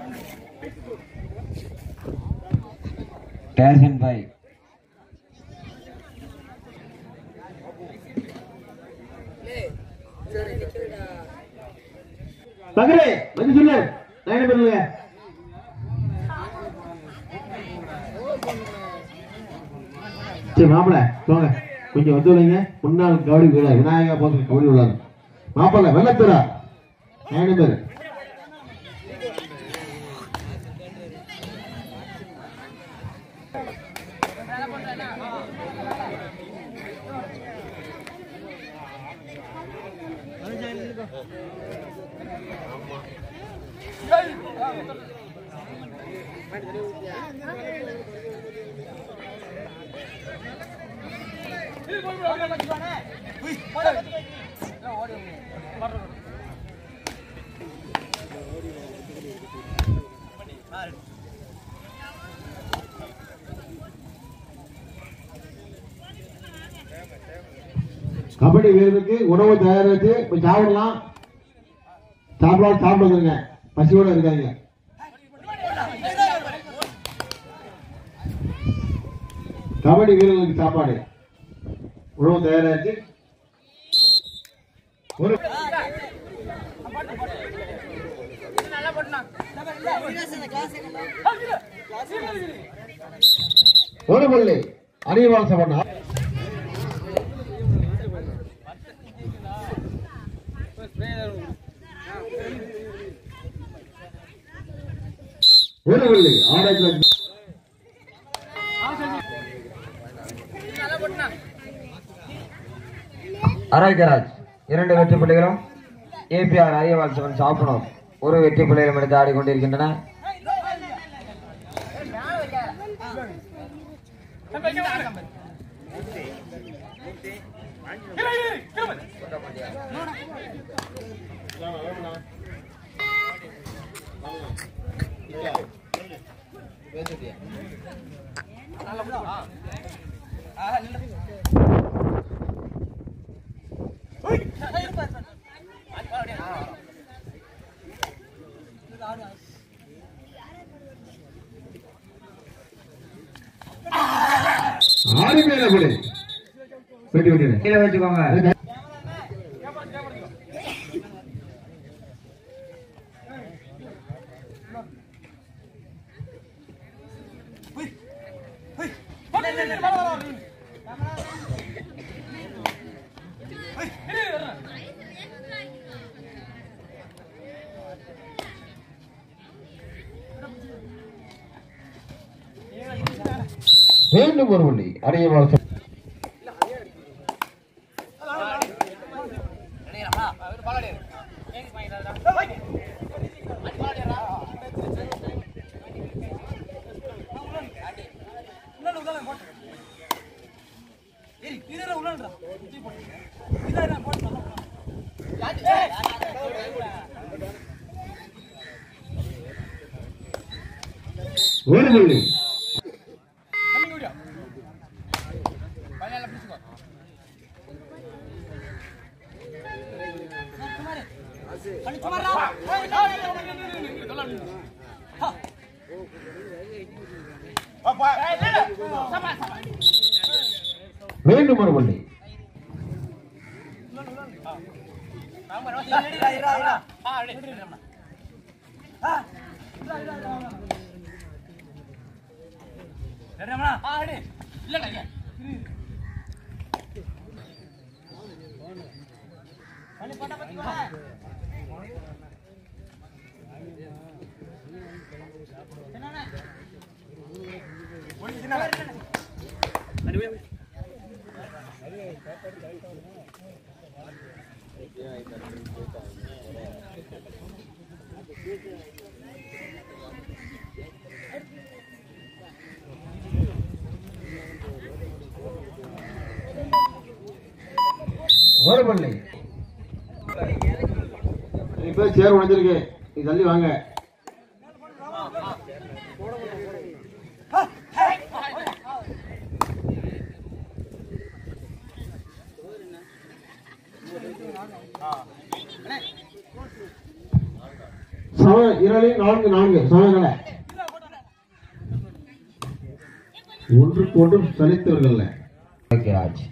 Cash and five. தகரே வந்து சொல்லு line பண்ணுங்க சரி மாப்பிள போங்க கொஞ்சம் வந்து வைங்க முன்னாள் கபடி வீரர் விநாயகா போன்ற கபடி உள்ளார் மாப்பிள வெள்ளத்துறா லைன் பேர் கபடி வீரருக்கு உணவு தயாரித்து போய் சாப்பிடலாம் சாப்பிடலாம் சாப்பிட வந்துருங்க பசியோட இருக்காங்க கபடி வீரர்களுக்கு சாப்பாடு உணவு தயாராச்சு ஒரு ஒரு பள்ளி அறிவால் சபனா ஒரு பள்ளி ஆராய்ச்சி அராய்கராஜ் இரண்டு வெற்றி புள்ளிகளும் ஏபிஆர் அரியவால் சிவன் சாப்பிடும் ஒரு வெற்றி புள்ளிகளும் எடுத்து ஆடிக்கொண்டிருக்கின்றன ஆறு மேல பள்ளி வெட்டி வெட்டி கீழே வச்சுக்கோங்க மீண்டும் ஒரு பள்ளி அரியவால் சபனா ஒரு பள்ளி மீண்டும் ஒரு பள்ளி ஒரு பள்ளி இப்ப சேர் உடைஞ்சிருக்கு நீ தள்ளி வாங்க சம இரளில் நான்கு நான்கு சமநிலை ஒன்றுக்கு ஒன்று சலித்தவர்கள் பாக்கியராஜ்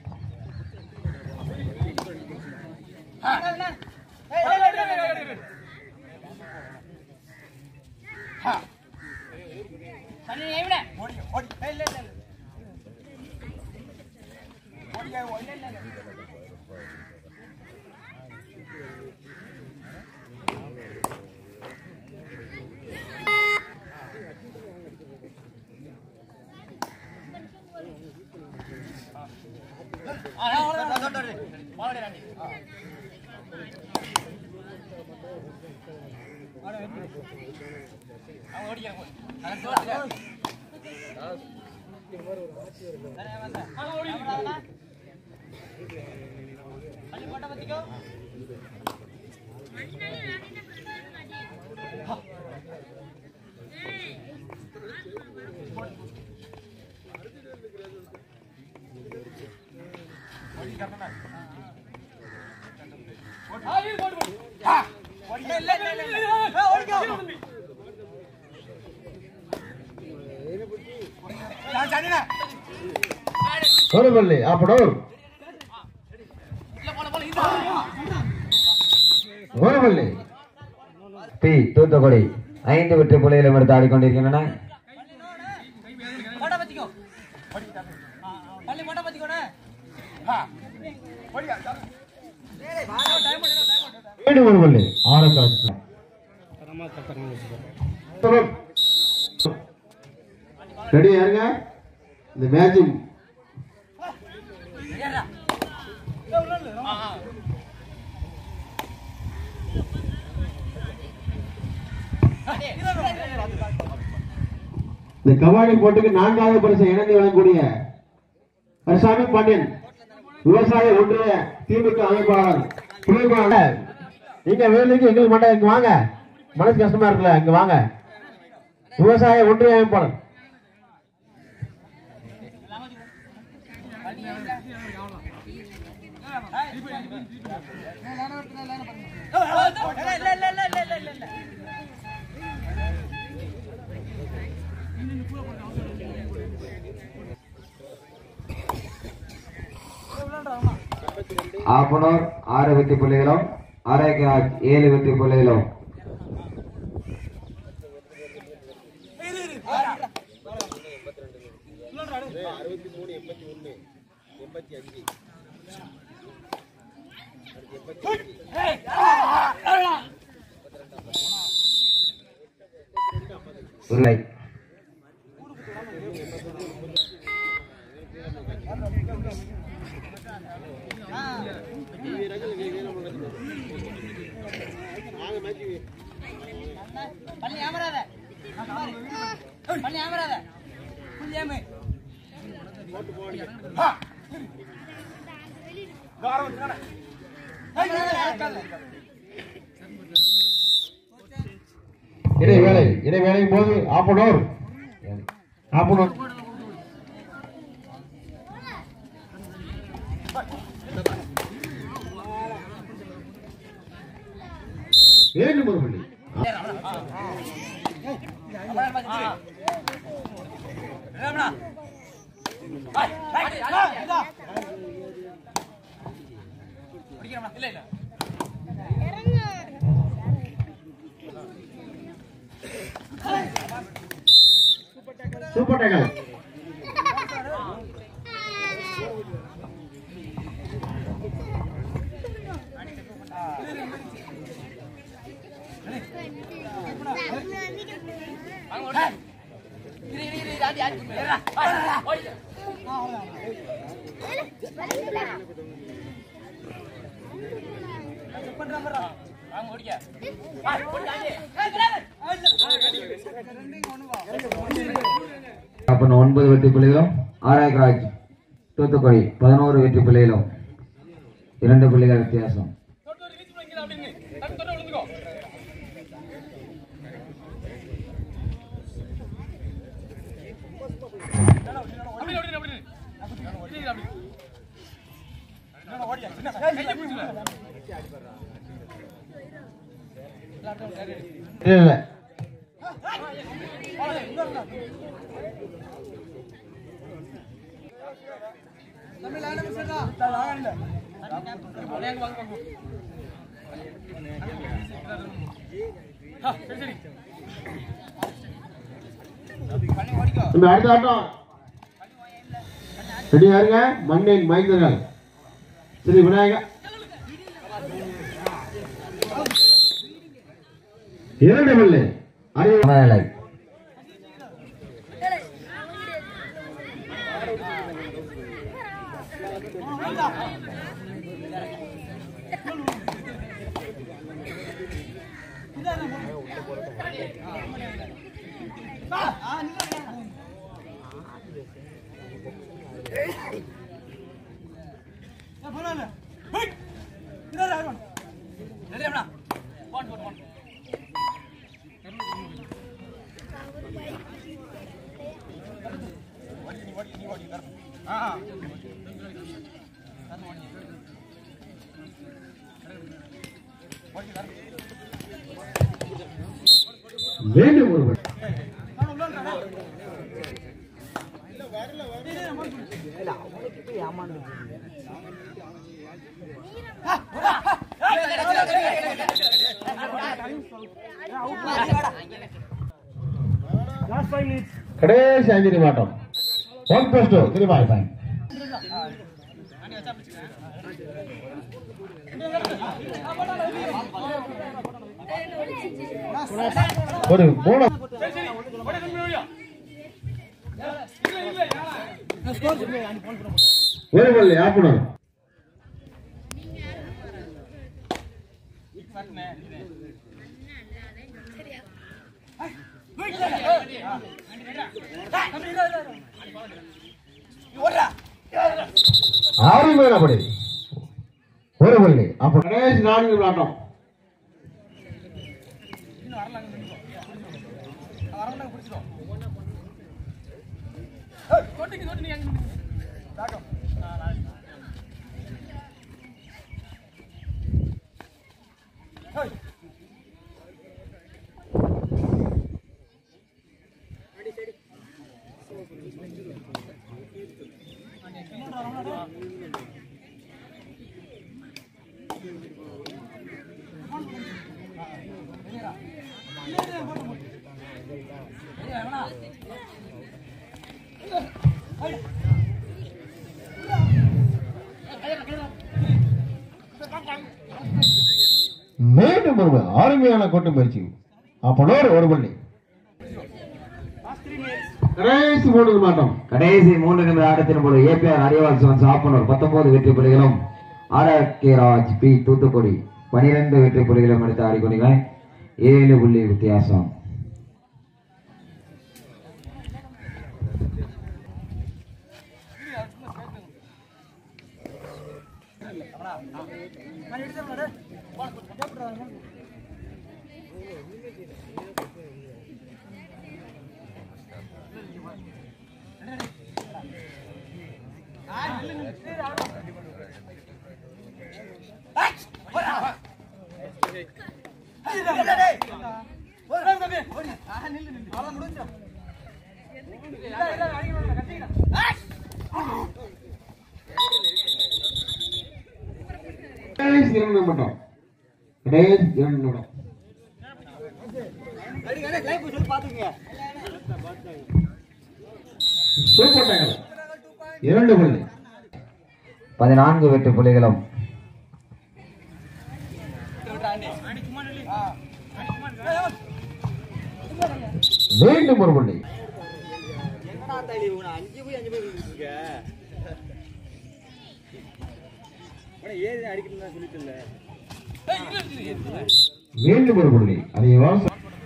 ஒரு பள்ளி அப்படோர் ஒரு பள்ளி பி தூத்துக்குடி ஐந்து வெற்றி புள்ளிகளும் எடுத்து ஆடிக்கொண்டிருக்கின்றன மீண்டும் ஒரு பள்ளி ஆரக்காட்சி ரெடி யாருங்க இந்த மேட்சிங் இந்த கபாடி போட்டிக்கு நான்காவது பரிசு இணைந்து வழங்கக்கூடிய கருசாமி பாண்டியன் விவசாய ஒன்றிய திமுக அமைப்பாளர் புலிபாளர் நீங்க வேலைக்கு எங்களுக்கு மாட்டா இங்க வாங்க மனசு கஷ்டமா இருக்குல்ல இங்க வாங்க விவசாய ஒன்றிய அமைப்பாளர் ஆப்பனூர் ஆறு வெற்றி புள்ளிகளும் ஆரோக்கியராஜ் ஏழு வெற்றி புள்ளிகளும் உருளை பள்ளி ஏமராத பள்ளி ஏமராத புள்ளி ஏமு இடைவேளை இடைவேளை போது ஆப்பனூர் ஆப்பனூர் மீண்டும் ஒரு பள்ளி ரமணா இல்ல இல்ல சூப்பர் டேக்கல் இரு இரு இரு ஆடி ஆடி ஏறா ஓடி வாங்க ஓடிக்க வா ஓடி ஆடி அப்பன் ஒன்பது வெற்றி புள்ளிகளும் ஆரோக்கியராஜ் தூத்துக்குடி பதினோரு வெற்றி புள்ளிகளும் இரண்டு புள்ளிகள் வித்தியாசம் தொட்டு ஒரு வீச்சு வைங்க அப்படிங்க தட்டு தொட்டு விழுந்துக்கோ அப்படி அப்படி அப்படி அப்படி அப்படி ஓடியா கையை பிடிச்சுல இல்ல இல்ல இந்த அடுத்த ஆட்டம் ரெடியா இருங்க மண்ணின் மைந்தர்கள் ஸ்ரீ விநாயகர் இரண்டு பல்லு அறிவு சமநிலை மீண்டும் ஒரு பல்லு கடைசி அஞ்சு நிமிடம் ஒன் பிளஸ் டூ த்ரீ பாய் ஃபைவ் ஒரு மூணு ஒரு பல்லு ஆப்பணும் ஆறு மேலப்படி ஒரு பல்லு அப்ப கடைசி நான்கு விளாட்டம் மீண்டும் ஒரு அருமையான கோட்டு பயிற்சி அப்பனோர் ஒரு பள்ளி கடைசி மூணு மாட்டோம் கடைசி மூன்று நிமிட ஆட்டத்தின் போது ஏபிஆர் அரியவால் சோன்ஸ் ஆப்பனூர் பத்தொன்பது வெற்றி புள்ளிகளும் R R K Raj P Thoothukudi பனிரெண்டு வெற்றி புள்ளிகளும் எடுத்து ஆடிக்கொண்டீங்க ஏழு புள்ளி வித்தியாசம் கடைசி இரண்டு நிமிடம் கடைசி இரண்டு நிமிடம் சூப்பர் டேக்கல் இரண்டு பள்ளி பதினான்கு வெற்றி புள்ளிகளும் மீண்டும் ஒரு பள்ளி மீண்டும் ஒரு புள்ளி அதை வாச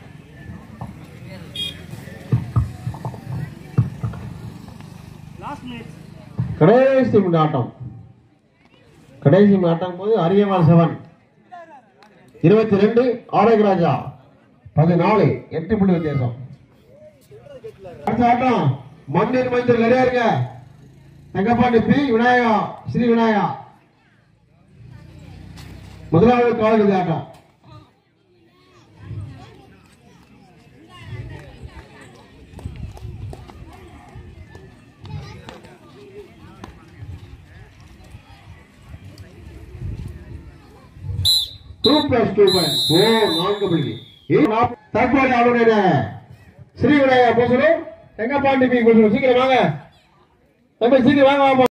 கடைசி மணி ஆட்டம் கடைசி மணி ஆட்டம் போது அரியமால் செவன் இருபத்தி ரெண்டு ஆரோக்கிய ராஜா பதினாலு எட்டு புள்ளி வித்தியாசம் அடுத்த ஆட்டம் மண்ணின் மைந்தர் ரெடியா இருங்க தங்கப்பாண்டி பி விநாயகா ஸ்ரீ விநாயகா முதலாவது காலகதி ஆட்டம் two plus two point four நான்கு புள்ளி இது நாப்- தற்போது அவருடைய ஸ்ரீ விநாயகர் போசலும் எங்க பாண்டி பி போசலும் சீக்கிரம் வாங்க தம்பி சீக்கிரம் வாங்க வாங்க